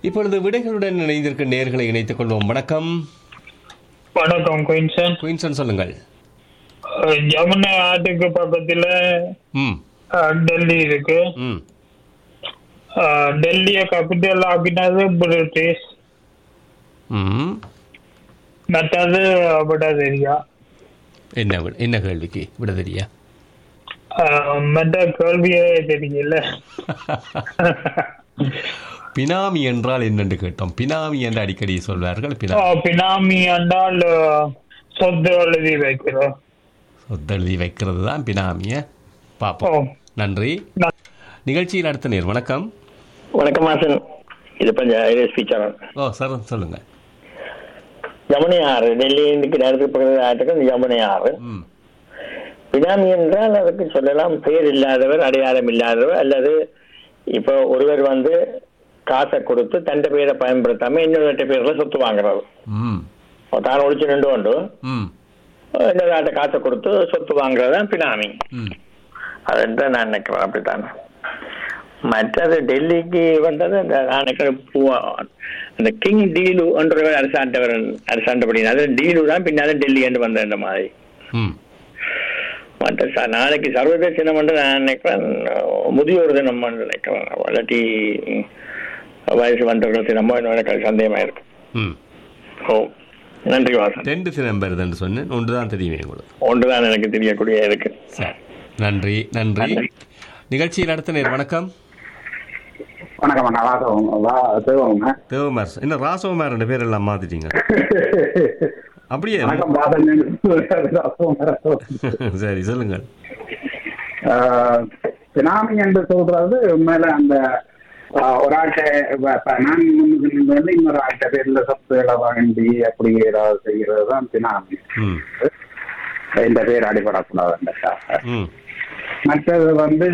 இப்பொழுது விடைகளுடன் இணைந்திருக்கும் நேர்களை இணைத்துக் கொள்வோம் வணக்கம் வணக்கம் குயின்சன் குயின்சன் சொல்லுங்கள் அஹ், யமுனை ஆற்றுக்கு பக்கத்துல ம் அஹ், டெல்லி இருக்கு ம் அஹ், டெல்லிய கேபிட்டல் ஆக்கினது பிரிட்டிஷ் ம் மற்றது வடதெரியா என்ன வி- என்ன கேள்விக்கு விட தெரியா அஹ், மற்ற கேள்வியே தெரியல பினாமி என்றால் என்னென்று கேட்டோம் பினாமி என்று அடிக்கடி சொல்வார்கள் பினாமி அஹ், பினாமி என்றால் அஹ், சொத்து எழுதி வைக்கிறோம் சொத்தெழுதி வைக்கிறது தான் பினாமிய ஓ, பார்ப்போம் நன்றி ந- நிகழ்ச்சியில் அடுத்த நேர் வணக்கம் வணக்கம் மாசன் இது பஞ்ச எஸ்பி சரண் ஓ சார் சொல்லுங்க யமுனை ஆறு டெல்லிக்கு நேரத்துக்கு பக்கத்தில் ஆட்டுக்கு இந்த யமுனை ஆறு ம் பினாமி என்றால் அதுக்கு சொல்லலாம் பெயர் இல்லாதவர் அடையாளம் இல்லாதவர் அல்லது இப்போ ஒருவர் வந்து காசை கொடுத்து தண்ட பேரை பயன்படுத்தாம இன்னொரு பேர்ல சொத்து வாங்குறது ம் தான் ஒழிச்சு நின்று கொண்டு ம் இன்னொரு காசை கொடுத்து சொத்து வாங்குறது தான் பினாமி ம் அதுதான் நான் நினைக்கிறேன் அப்படித்தான் மற்றது டெல்லிக்கு வந்தது அந்த நான் நினைக்கிறேன் பூ- அந்த கிங் டீலு என்ற அரசாண்டவர் அரசாண்டபடி அது டீலு தான் பின்னால டெல்லி என்று வந்த இந்த மாதிரி ம் மற்ற ச- நாளைக்கு சர்வதேச தினம் என்று நான் நினைக்கிறேன் முதியோர் தினம் நினைக்கிறேன் இல்லாட்டி வயசு வந்தவர்கள் தினமோ இன்னும் எனக்கு சந்தேகமா இருக்கு ம் ஓ நன்றி வாசன் ரெண்டு சினம் வருதுன்னு சொன்னேன் ஒன்று தான் தெரியுமே உங்களுக்கு ஒன்றுதான் எனக்கு தெரியக்கூடிய இருக்கு சரி நன்றி நன்றி நன்றி. நிகழ்ச்சியில் அடுத்த நேர் வணக்கம் வணக்கம் அண்ணா வாசவம் வா தேவங்க தேவமார் என்ன ராசவமார் ரெண்டு பேர் எல்லாம் மாத்திட்டீங்க அப்படியே வணக்கம் வாசன் சரி சொல்லுங்கள் பினாமி என்று சொல்றது உண்மையில அந்த ஆஹ், ஒரு ஆட்டை இப்ப- இப்ப நான் முன்னுக்கு நின்று வந்து இன்னொரு ஆட்டை பேர்ல சொத்துகளை வாங்கி அப்படி ஏதாவது செய்கிறது தான் பினாமி ம் இந்த பேர் அடிபடக்கூடாதுன்றக்காக ம் மற்றது வந்து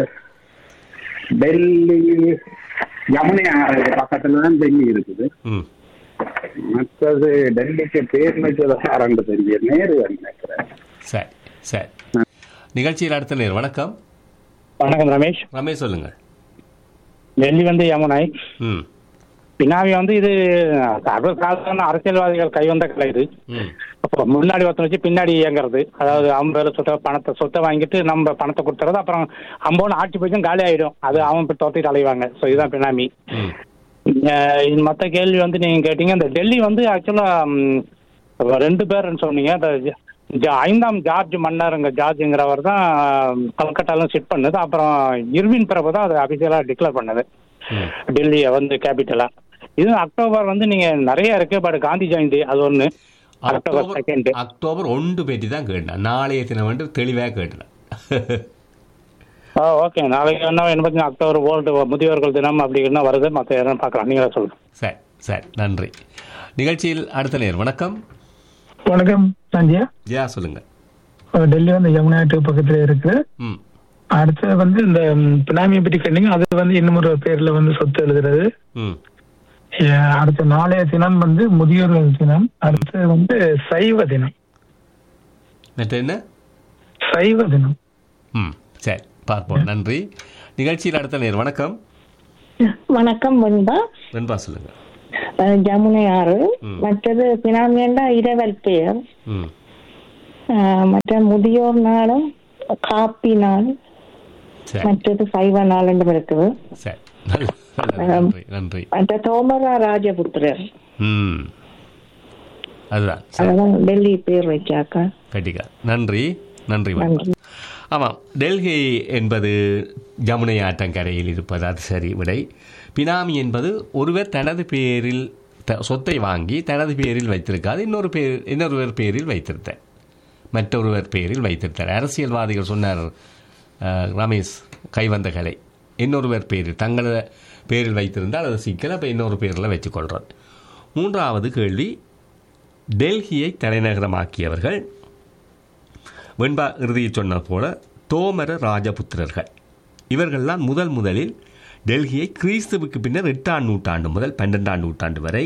டெல்லி யமுனை ஆறு பக்கத்துல தான் டெல்லி இருக்குது ம் மற்றது டெல்லிக்கு பேர் வச்சது ஆரண்டு தெரிய நேரு நினைக்கிறேன் சரி சரி நிகழ்ச்சியில் அடுத்த நேர் வணக்கம் வணக்கம் ரமேஷ் ரமேஷ் சொல்லுங்கள் டெல்லி வந்து யமுனை ம் பினாமி வந்து இது சர்வசாதாரண அரசியல்வாதிகள் கைவந்த கலை இது ம் அப்போ முன்னாடி ஒருத்தன் வச்சு பின்னாடி இயங்குறது அதாவது ஐம்பது சொத்தை பணத்தை சொத்தை வாங்கிட்டு நம்ம பணத்தை கொடுத்துறது அப்புறம் ஐம்பது ஆட்சி போச்சும் காலி ஆயிடும் அது அவன் போய் துரத்திட்டு அலைவாங்க ஸோ இதுதான் பினாமி ம் மற்ற கேள்வி வந்து நீங்க கேட்டீங்க இந்த டெல்லி வந்து ஆக்சுவலா ரெண்டு பேர்னு சொன்னீங்க இந்த ஜ- ஜ- ஐந்தாம் ஜார்ஜ் மன்னருங்க ஜார்ஜுங்கிறவர் தான் கல்கட்டாலும் சிட் பண்ணது அப்புறம் இர்வின் பிரபு தான் அதை அபிஷியலாக டிக்ளேர் பண்ணது ம் டெல்லியை வந்து கேபிட்டலா இது அக்டோபர் வந்து நீங்க நிறைய இருக்கு பட் காந்தி ஜெயந்தி அது ஒண்ணு அக்டோபர் அக்டோபர் செகண்ட் அக்டோபர் ஒன்று பற்றி தான் கேட்டேன் நாளைய தினம் வந்து தெளிவாக கேட்டேன் ஆ ஓகே நாளைக்கு என்ன எண்பத்தி அக்டோபர் வேர்ல்டு முதியோர்கள் தினம் அப்படி என்ன வருது மற்ற யாரும் பார்க்கலாம் நீங்களே சொல்லுங்க சரி சரி நன்றி நிகழ்ச்சியில் அடுத்த நேர் வணக்கம் வணக்கம் சந்தியா ஜெயா சொல்லுங்க அஹ் டெல்லி வந்து யமுனாட்டு பக்கத்துல இருக்கு ம் அடுத்தது வந்து இந்த ம், பினாமியை பற்றி கேட்டீங்க அது வந்து இன்னும் ஒரு பேர்ல வந்து சொத்து எழுதுறது ம் அஹ் அடுத்த நாளைய தினம் வந்து முதியோர்கள் தினம் அடுத்தது வந்து சைவ தினம் மற்ற என்ன சைவ தினம் ம் சரி பார்ப்போம் நன்றி நிகழ்ச்சியில் அடுத்த நேர் வணக்கம் வணக்கம் வெண்பா வெண்பா சொல்லுங்க அஹ் ஜமுனை ஆறு ம். மற்றது பினாமியண்டா இரவல் பெயர் ம் அஹ் மற்ற முதியோர் நாளும் காப்பி நாள் சரி மற்றது சைவ நாள் என்றும் இருக்குது சரி நல்ல- நல்லது. நன்றி நன்றி மற்ற தோமரா ராஜபுத்திரர் ம் அதுதான் சரி அதான் டெல்லி பேர் வச்சாக்கா கட்டிக்கா நன்றி நன்றி வணக்கம் நன்றி ஆமாம் டெல்லி என்பது ஜமுனை ஆற்றங்கரையில் இருப்பது அது சரி விடை பினாமி என்பது ஒருவர் தனது பேரில் த- சொத்தை வாங்கி தனது பேரில் வைத்திருக்காது இன்னொரு பேர் இன்னொருவர் பேரில் வைத்திருத்தார் மற்றொருவர் பேரில் வைத்திருத்தார் அரசியல்வாதிகள் சொன்னார் அஹ், ரமேஷ் கைவந்த கலை இன்னொருவர் பேரில் தங்களது பேரில் வைத்திருந்தால் அது சிக்கல் அப்போ இன்னொரு பேரில் வச்சுக்கொள்கிறது மூன்றாவது கேள்வி டெல்லியை தலைநகரமாக்கியவர்கள் வெண்பா இறுதியில் சொன்னது போல தோமர ராஜபுத்திரர்கள் இவர்கள்தான் முதல் முதலில் டெல்லியை கிறிஸ்துவுக்கு பின்னர் எட்டாம் நூற்றாண்டு முதல் பன்னெண்டாம் நூற்றாண்டு வரை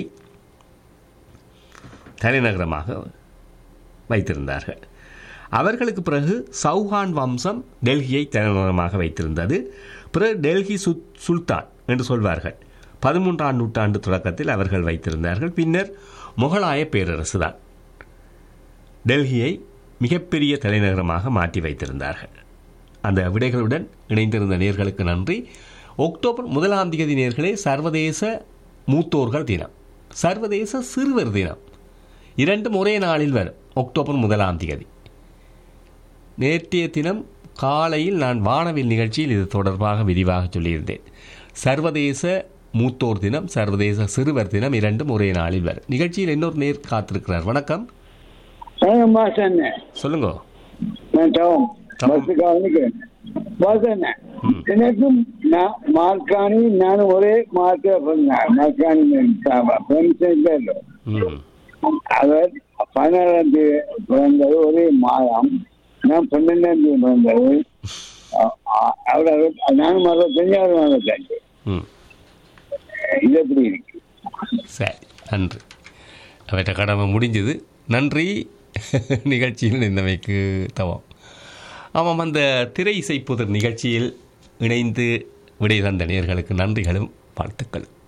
தலைநகரமாக வைத்திருந்தார்கள் அவர்களுக்கு பிறகு சௌஹான் வம்சம் டெல்லியை தலைநகரமாக வைத்திருந்தது பிறகு டெல்லி சுத் சுல்தான் என்று சொல்வார்கள் பதிமூன்றாம் நூற்றாண்டு தொடக்கத்தில் அவர்கள் வைத்திருந்தார்கள் பின்னர் முகலாய பேரரசு தான் டெல்லியை மிகப்பெரிய தலைநகரமாக மாற்றி வைத்திருந்தார்கள் அந்த விடைகளுடன் இணைந்திருந்த நேர்களுக்கு நன்றி அக்டோபர் முதலாம் தேதி நேர்களே சர்வதேச மூத்தோர்கள் தினம் சர்வதேச சிறுவர் தினம் இரண்டும் ஒரே நாளில் வரும் அக்டோபர் முதலாம் தேதி நேற்றைய தினம் காலையில் நான் வானவில் நிகழ்ச்சியில் இது தொடர்பாக விரிவாக சொல்லியிருந்தேன் சர்வதேச மூத்தோர் தினம் சர்வதேச சிறுவர் தினம் இரண்டும் ஒரே நாளில் வரும் நிகழ்ச்சியில் இன்னொரு நேர் காத்திருக்கிறார் வணக்கம் மாசம் சொல்லுங்க டவுன் டவுன். பஸ்ஸுக்காரனுக்கு பஸ் என்ன ம். எனக்கும் நான் மார்க்காணி நானும் ஒரே மார்க்க மார்க்காணி ஃப்ரெண்ட்ஸ் ம் அவர் பதினாறாம் தேதி பிறந்தது ஒரே மாதம் நான் பன்னெண்டாம் தேதி பிறந்தது அ- அ- அவர் அறுபத்- நானும் அறுபத்தஞ்சாவது மாதத்தாச்சு ம் இது எப்படி இருக்கு சரி நன்றி அவற்ற கடமை முடிஞ்சது நன்றி நிகழ்ச்சியில் இணைந்தமைக்கு தவம் ஆமாம் அந்த திரை இசை புதர் நிகழ்ச்சியில் இணைந்து விடை தந்த நேர்களுக்கு நன்றிகளும் வாழ்த்துக்களும்